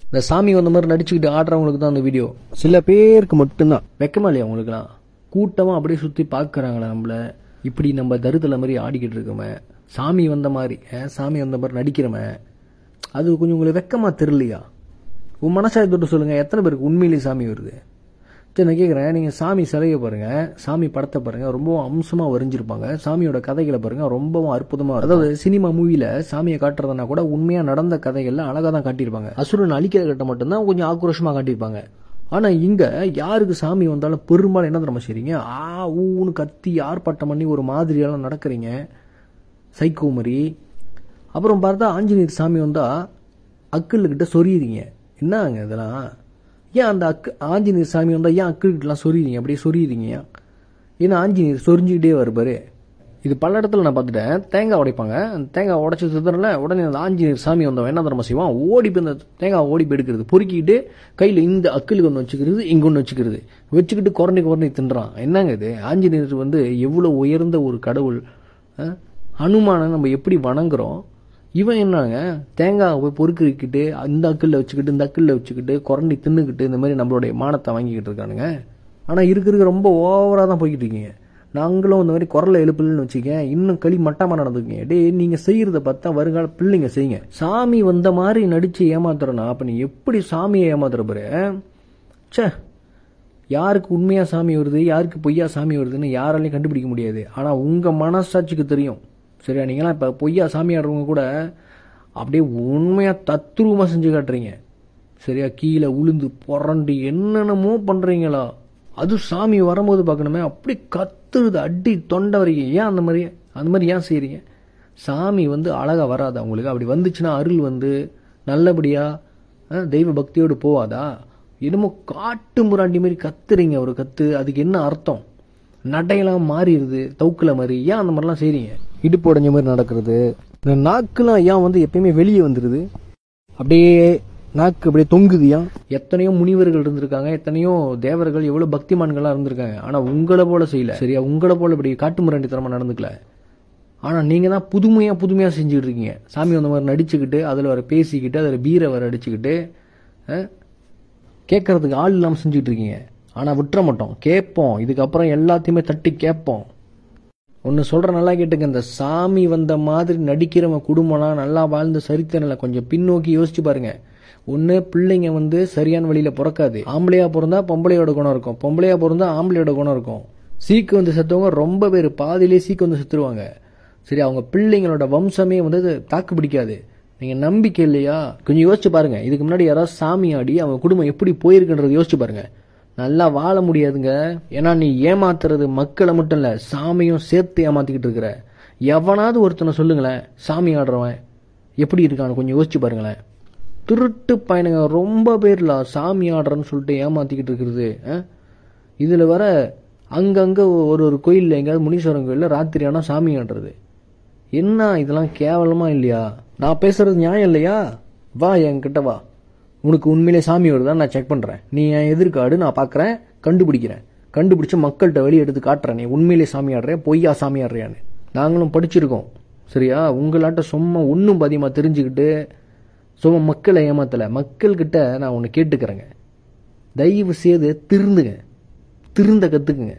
இந்த சாமி வந்த மாதிரி நடிச்சுக்கிட்டு ஆடுறவங்களுக்கு தான் அந்த வீடியோ சில பேருக்கு மட்டும்தான் வெக்கமா இல்லையா அவங்களுக்குலாம் கூட்டமா அப்படியே சுத்தி பார்க்கறாங்களே நம்மள இப்படி நம்ம தருதல மாதிரி ஆடிக்கிட்டு இருக்கோமே சாமி வந்த மாதிரி அஹ், சாமி வந்த மாதிரி நடிக்கிறோமே அது கொஞ்சம் உங்களுக்கு வெக்கமா தெரியலையா உன் மனசாட்சி தொட்டு சொல்லுங்க எத்தனை பேருக்கு உண்மையிலேயே சாமி வருது சரி நான் கேட்குறேன் நீங்கள் சாமி சிலையை பாருங்க சாமி படத்தை பாருங்க ரொம்பவும் அம்சமாக வரைஞ்சிருப்பாங்க சாமியோட கதைகளை பாருங்க ரொம்பவும் அற்புதமாக அதாவது சினிமா மூவியில் சாமியை காட்டுறதுனா கூட உண்மையாக நடந்த கதைகள்ல அழகாக தான் காட்டியிருப்பாங்க அசுரன் அழிக்கிற கட்ட மட்டும்தான் கொஞ்சம் ஆக்ரோஷமாக காட்டியிருப்பாங்க ஆனால் இங்கே யாருக்கு சாமி வந்தாலும் பெரும்பாலும் என்ன தெரியுமா செய்றீங்க ஆ ஊன்னு கத்தி ஆர்ப்பாட்டம் பண்ணி ஒரு மாதிரியெல்லாம் நடக்கிறீங்க சைக்கோ மாதிரி அப்புறம் பார்த்தா ஆஞ்சநேயர் சாமி வந்தா அக்கல்கிட்ட சொரியுறீங்க என்னங்க இதெல்லாம் ஏன் அந்த அக்கு ஆஞ்சநேயர் சாமி வந்தா ஏன் அக்கல்கிட்டலாம் சொரியுறீங்க அப்படியே சொரியுறீங்க ஏன் ஏன்னா ஆஞ்சநேயர் சொரிஞ்சுக்கிட்டே வருப்பாரு இது பல இடத்துல நான் பார்த்துட்டேன் தேங்காய் உடைப்பாங்க அந்த தேங்காய் உடைச்சி சுத்தரில் உடனே அந்த ஆஞ்சநேயர் சாமி வந்தவன் என்ன தரமா செய்வான் ஓடி போய் அந்த தேங்காய் ஓடி போய் எடுக்கிறது பொறுக்கிட்டு கையில் இந்த அக்கலுக்கு ஒன்று வச்சுக்கிறது இங்கே ஒன்று வச்சுக்கிறது வச்சுக்கிட்டு குறண்டி குறண்டி தின்றான் என்னங்க இது ஆஞ்சநேயர் வந்து எவ்வளோ உயர்ந்த ஒரு கடவுள் அஹ்? ஹனுமானை நம்ம எப்படி வணங்குறோம் இவன் என்னங்க தேங்காய் போய் பொறுக்கிக்கிட்டு இந்த அக்கில் வச்சுக்கிட்டு இந்த அக்கில் வச்சுக்கிட்டு குரண்டி தின்னுக்கிட்டு இந்த மாதிரி நம்மளுடைய மானத்தை வாங்கிக்கிட்டு இருக்கானுங்க ஆனால் இருக்க இருக்க ரொம்ப ஓவராக தான் போய்கிட்டு இருக்கீங்க நாங்களும் இந்த மாதிரி குரலை எழுப்பலன்னு வச்சுக்கேன் இன்னும் களி மட்டமாக நடந்துக்கீங்க டேய் நீங்கள் செய்கிறத பார்த்தா வருங்கால பிள்ளைங்க செய்யுங்க சாமி வந்த மாதிரி நடித்து ஏமாத்துறனா அப்போ நீ எப்படி சாமியை ஏமாத்துற பாரு ச்சே யாருக்கு உண்மையா சாமி வருது யாருக்கு பொய்யா சாமி வருதுன்னு யாராலையும் கண்டுபிடிக்க முடியாது ஆனா உங்க மனசாட்சிக்கு தெரியும் சரியா நீங்களாம் இப்ப பொய்யா சாமி ஆடுறவங்க கூட அப்படியே உண்மையா தத்ரூபமா செஞ்சு காட்டுறீங்க சரியா கீழே உளுந்து புரண்டு என்னென்னமோ பண்றீங்களா அது சாமி வரும்போது பார்க்கணுமே அப்படி கத்துறது அடி தொண்டை வரைக்கும் ஏன் அந்த மாதிரி அந்த மாதிரி ஏன் செய்றீங்க சாமி வந்து அழகா வராதா உங்களுக்கு அப்படி வந்துச்சுன்னா அருள் வந்து நல்லபடியா அஹ், தெய்வ பக்தியோடு போவாதா என்னமோ காட்டு முராண்டி மாதிரி கத்துறீங்க ஒரு கத்து அதுக்கு என்ன அர்த்தம் நடையெல்லாம் மாறிடுது தவுக்குல மாதிரி ஏன் அந்த மாதிரிலாம் செய்றீங்க இடுப்பு உடைஞ்ச மாதிரி நடக்கிறது இந்த நாக்குலாம் ஏன் வந்து எப்பயுமே வெளியே வந்துடுது அப்படியே நாக்கு அப்படியே தொங்குது ஏன் எத்தனையோ முனிவர்கள் இருந்திருக்காங்க எத்தனையோ தேவர்கள் எவ்வளவு பக்திமான்களா இருந்திருக்காங்க ஆனா உங்களை போல செய்யல சரியா உங்களை போல இப்படி காட்டு முராண்டித்தனமா நடந்துக்கல ஆனா நீங்க தான் புதுமையா புதுமையா செஞ்சுட்டு இருக்கீங்க சாமி வந்த மாதிரி நடிச்சுக்கிட்டு அதுல வர பேசிக்கிட்டு அதுல பீரை வர அடிச்சுக்கிட்டு அஹ், கேட்கறதுக்கு ஆள் இல்லாம செஞ்சுட்டு இருக்கீங்க ஆனா விட்டுற மாட்டோம் கேட்போம் இதுக்கப்புறம் எல்லாத்தையுமே தட்டி கேட்போம் ஒன்னு சொல்ற நல்லா கேட்டுங்க இந்த சாமி வந்த மாதிரி நடிக்கிறவன் குடும்பம்லாம் நல்லா வாழ்ந்து சரித்திரம்ல கொஞ்சம் பின்னோக்கி யோசிச்சு பாருங்க ஒண்ணு பிள்ளைங்க வந்து சரியான வழியில பிறக்காது ஆம்பளையா பிறந்தா பொம்பளையோட குணம் இருக்கும் பொம்பளையா பிறந்தா ஆம்பளையோட குணம் இருக்கும் சீக்கு வந்து செத்தவங்க ரொம்ப பேர் பாதியிலே சீக்கு வந்து செத்துருவாங்க சரி அவங்க பிள்ளைங்களோட வம்சமே வந்து அது தாக்கு பிடிக்காது நீங்க நம்பிக்கை இல்லையா கொஞ்சம் யோசிச்சு பாருங்க இதுக்கு முன்னாடி யாராவது சாமி ஆடி அவங்க குடும்பம் எப்படி போயிருக்குன்றது யோசிச்சு பாருங்க நல்லா வாழ முடியாதுங்க ஏன்னா நீ ஏமாத்துறது மக்களை மட்டும் இல்ல சாமியும் சேர்த்து ஏமாத்திக்கிட்டு இருக்கிற எவனாவது ஒருத்தனை சொல்லுங்களேன் சாமி ஆடுறவன் எப்படி இருக்கான்னு கொஞ்சம் யோசிச்சு பாருங்களேன் திருட்டு பையனுங்க ரொம்ப பேர்ல சாமி ஆடுறன்னு சொல்லிட்டு ஏமாத்திக்கிட்டு இருக்கிறது அஹ்? இதுல வர அங்கங்க ஒரு ஒரு கோயில்ல எங்கேயாவது முனீஸ்வரன் கோயில்ல ராத்திரி ஆனா சாமி ஆடுறது என்ன இதெல்லாம் கேவலமா இல்லையா நான் பேசுறது நியாயம் இல்லையா வா என்கிட்ட வா உனக்கு உண்மையிலே சாமி வருதா நான் செக் பண்றேன் நீ என் எதிர்காடு நான் பார்க்கறேன் கண்டுபிடிக்கிறேன் கண்டுபிடிச்சு மக்கள்கிட்ட வெளியே எடுத்து காட்டுறேன் நீ உண்மையிலே சாமி ஆடுறியா பொய்யா சாமி ஆடுறியான்னு நாங்களும் படிச்சிருக்கோம் சரியா உங்களாட்ட சும்மா ஒன்றும் பதியமா தெரிஞ்சுக்கிட்டு சும்மா மக்களை ஏமாத்தல மக்கள்கிட்ட நான் ஒன்று கேட்டுக்கிறேங்க தயவு செய்து திருந்துங்க திருந்த கத்துக்குங்க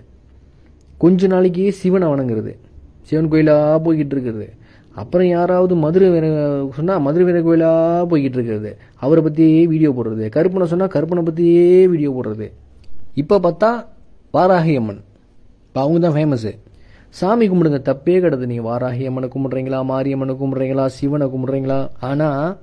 கொஞ்ச நாளைக்கு சிவனை வணங்குறது சிவன் கோயிலா போய்கிட்டு இருக்கிறது அப்புறம் யாராவது மதுரை வீர சொன்னா மதுரை வீர கோயிலா போய்கிட்டு இருக்கிறது அவரை பத்தியே வீடியோ போடுறது கருப்பனை சொன்னா கருப்பனை பத்தியே வீடியோ போடுறது இப்ப பார்த்தா வாராகி அம்மன் இப்போ அவங்க தான் ஃபேமஸு சாமி கும்பிடுங்க தப்பே கிடையாது நீங்க வாராகி அம்மனை கும்பிடுறீங்களா மாரியம்மனை கும்பிடுறீங்களா சிவனை கும்பிடுறீங்களா ஆனா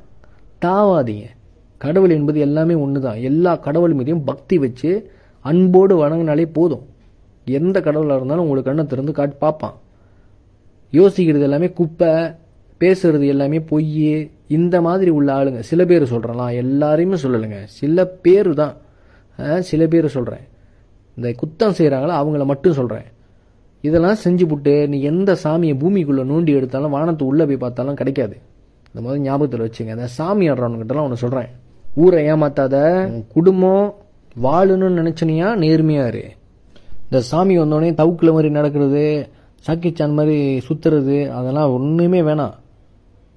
தாவாதீங்க கடவுள் என்பது எல்லாமே ஒண்ணுதான் எல்லா கடவுள் மீதையும் பக்தி வச்சு அன்போடு வணங்கினாலே போதும் எந்த கடவுளாக இருந்தாலும் உங்களுக்கு கண்ணை திறந்து காட்டி பார்ப்பான் யோசிக்கிறது எல்லாமே குப்பை பேசுறது எல்லாமே பொய் இந்த மாதிரி உள்ள ஆளுங்க சில பேர் சொல்றலாம் எல்லாரையுமே சொல்லலைங்க சில பேர் தான் அஹ், சில பேர் சொல்றேன் இந்த குத்தம் செய்றாங்களோ அவங்கள மட்டும் சொல்றேன் இதெல்லாம் செஞ்சு புட்டு நீ எந்த சாமியை பூமிக்குள்ள நோண்டி எடுத்தாலும் வானத்து உள்ள போய் பார்த்தாலும் கிடைக்காது இந்த மாதிரி ஞாபகத்தில் வச்சுங்க அந்த சாமி ஆடுறவனுக்கிட்டலாம் ஒன்று சொல்றேன் ஊரை ஏமாத்தாத உன் குடும்பம் வாழணும்னு நினைச்சனியா நேர்மையா இரு இந்த சாமி வந்தோடனே தவுக்குல மாதிரி நடக்கிறது சாக்கிச்சான் மாதிரி சுத்துறது அதெல்லாம் ஒண்ணுமே வேணாம்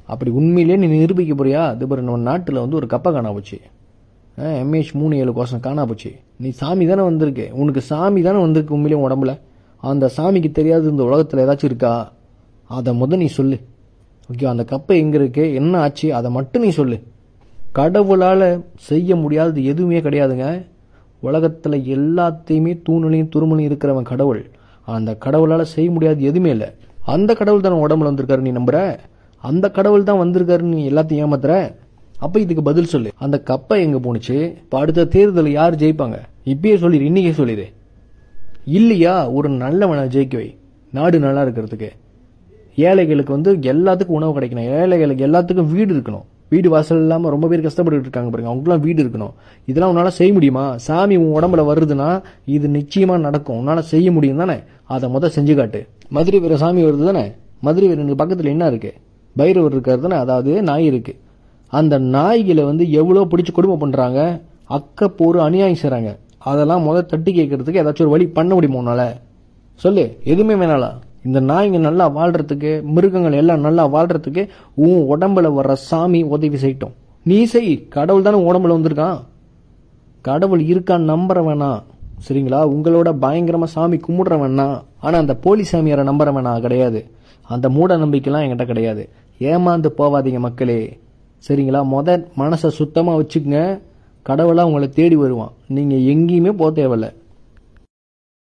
அப்படி உண்மையிலேயே நீ நிரூபிக்க போறியா அது பாரு நம்ம நாட்டில் வந்து ஒரு கப்பை காணா போச்சு எம்ஏஹெச் மூணு ஏழு கோசம் காணா போச்சு நீ சாமி தானே வந்திருக்கு உனக்கு சாமி தானே வந்திருக்கு உண்மையிலேயே உன் உடம்புல அந்த சாமிக்கு தெரியாது இந்த உலகத்தில் ஏதாச்சும் இருக்கா அதை முத நீ சொல்லு ஓகே அந்த கப்பை எங்க இருக்கு என்ன ஆச்சு அதை மட்டும் நீ சொல்லு கடவுளால செய்ய முடியாதது எதுவுமே கிடையாதுங்க உலகத்துல எல்லாத்தையுமே தூணுலையும் துருமலையும் இருக்கிறவன் கடவுள் அந்த கடவுளால செய்ய முடியாதது எதுவுமே இல்லை அந்த கடவுள் தான் உன் உடம்புல வந்திருக்காரு நீ நம்புற அந்த கடவுள் தான் வந்திருக்காருன்னு நீ எல்லாத்தையும் ஏமாத்துற அப்ப இதுக்கு பதில் சொல்லு அந்த கப்பை எங்க போணுச்சு இப்ப அடுத்த தேர்தல் யார் ஜெயிப்பாங்க இப்பயே சொல்லிடு இன்னைக்கே சொல்லிடு இல்லையா ஒரு நல்லவனை ஜெயிக்க வை நாடு நல்லா இருக்கிறதுக்கு ஏழைகளுக்கு வந்து எல்லாத்துக்கும் உணவு கிடைக்கணும் ஏழைகளுக்கு எல்லாத்துக்கும் வீடு இருக்கணும் வீடு வாசல் இல்லாம ரொம்ப பேர் கஷ்டப்பட்டு இருக்காங்க பாருங்க அவங்களுக்குலாம் வீடு இருக்கணும் இதெல்லாம் உன்னால செய்ய முடியுமா சாமி உன் உடம்புல வருதுன்னா இது நிச்சயமா நடக்கும் உன்னால செய்ய முடியும் தானே அதை முத செஞ்சு காட்டு மதுரை வீர சாமி வருது தானே மதுரை வீரனுக்கு பக்கத்துல என்ன இருக்கு பைரவர் இருக்காரு தானே அதாவது நாய் இருக்கு அந்த நாய்களை வந்து எவ்வளவு பிடிச்சு கொடுமை பண்றாங்க அக்கப்போரு அநியாயம் செய்றாங்க அதெல்லாம் முத தட்டி கேட்கறதுக்கு ஏதாச்சும் ஒரு வழி பண்ண முடியுமா உன்னால சொல்லு எதுவுமே வேணாலா இந்த நாய்ங்க நல்லா வாழ்றதுக்கு மிருகங்கள் எல்லாம் நல்லா வாழ்றதுக்கு உன் உடம்புல வர்ற சாமி உதவி செய்யட்டும் நீ செய் கடவுள் தானே உன் உடம்புல வந்திருக்கான் கடவுள் இருக்கான்னு நம்புற வேணாம் சரிங்களா உங்களோட பயங்கரமா சாமி கும்பிடுற வேணாம் ஆனா அந்த போலி சாமியாரை நம்புற வேணாம் கிடையாது அந்த மூட நம்பிக்கைலாம் என்கிட்ட கிடையாது ஏமாந்து போவாதீங்க மக்களே சரிங்களா முத மனசை சுத்தமா வச்சுக்கங்க கடவுளா உங்களை தேடி வருவான் நீங்க எங்கேயுமே போக தேவையில்ல